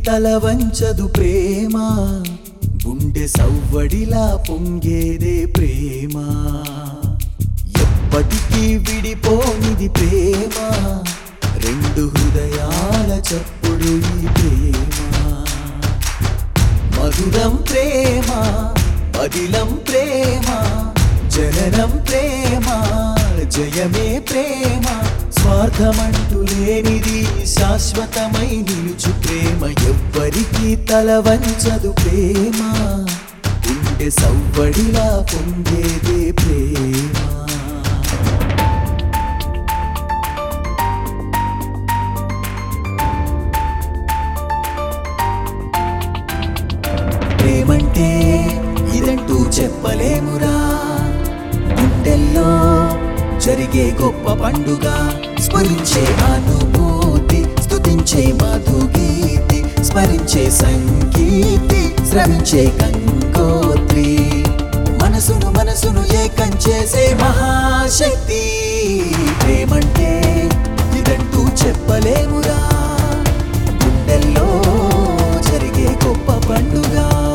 తల వంచదు ప్రేమ గుండె సవ్వడిలా పొంగేదే ప్రేమ ఎప్పటికీ విడిపోనిది ప్రేమ రెండు హృదయాల చప్పుడు ఈ ప్రేమ మధురం ప్రేమ అదిలం ప్రేమ జననం ప్రేమ జయమే ప్రేమ స్వార్థమంటూ లేనిది శాశ్వతమై నిలుచు ప్రేమ ఎవ్వరికి తల వంచదు ప్రేమ గుండె సవ్వడిలా పొంగేదే ప్రేమ ప్రేమంటే ఇదంటూ చెప్పలేమురా గుండెల్లో జరిగే గొప్ప పండుగ స్మరించే అనుభూతి స్తుతించే మధుగీతి స్మరించే సంగీతి స్రవించే గంగోత్రి మనసును మనసును ఏకం చేసే మహాశక్తి ప్రేమంటే ఇదంటూ చెప్పలేమురా గుండెల్లో జరిగే గొప్ప పండుగ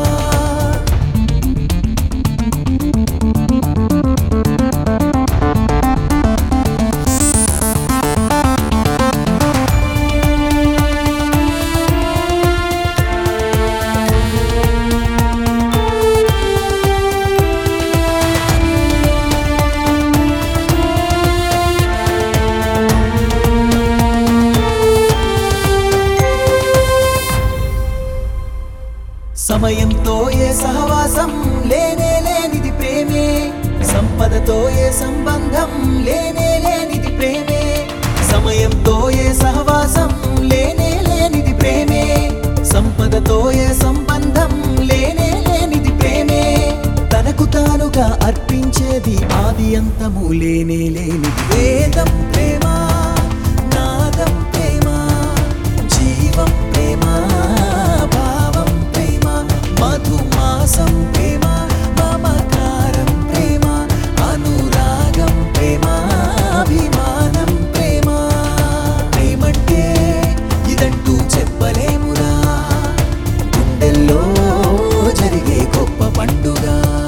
సమయంతో ఏ సహవాసం లేనే లేనిది ప్రేమే సంపదతో ఏ సంబంధం లేనే లేనిది ప్రేమే సమయంతో ఏ సహవాసం లేనే లేనిది ప్రేమే సంపదతో ఏ సంబంధం లేనే లేనిది ప్రేమే తనకు తానుగా అర్పించేది ఆది అంతము లేనే లేనిది వేదం ప్రేమ నాదం ప్రేమ జీవం ప్రేమ భావం ప్రేమ మధుమాసం ప్రేమ మమకారం ప్రేమ అనురాగం ప్రేమ అభిమానం ప్రేమ ప్రేమంటే ఇదంటూ చెప్పలేమురా గుండెల్లో జరిగే గొప్ప పండుగ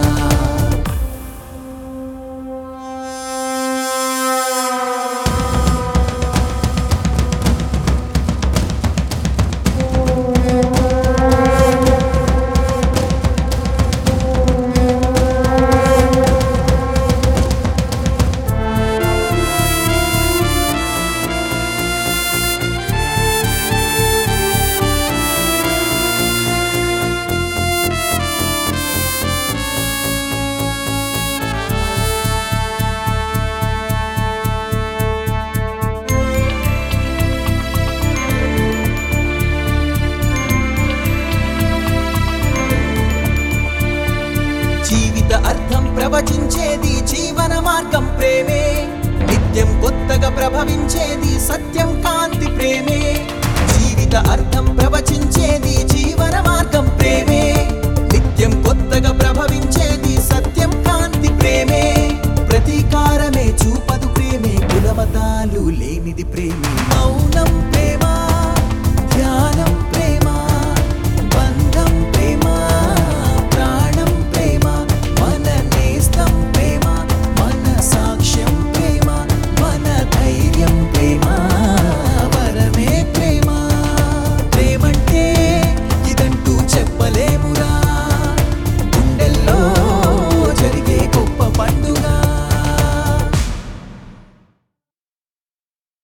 జీవిత అర్థం ప్రవచించేది జీవన మార్గం ప్రేమే నిత్యం కొత్తగా ప్రభవించేది సత్యం కాంతి ప్రేమే జీవిత అర్థం ప్రవచించేది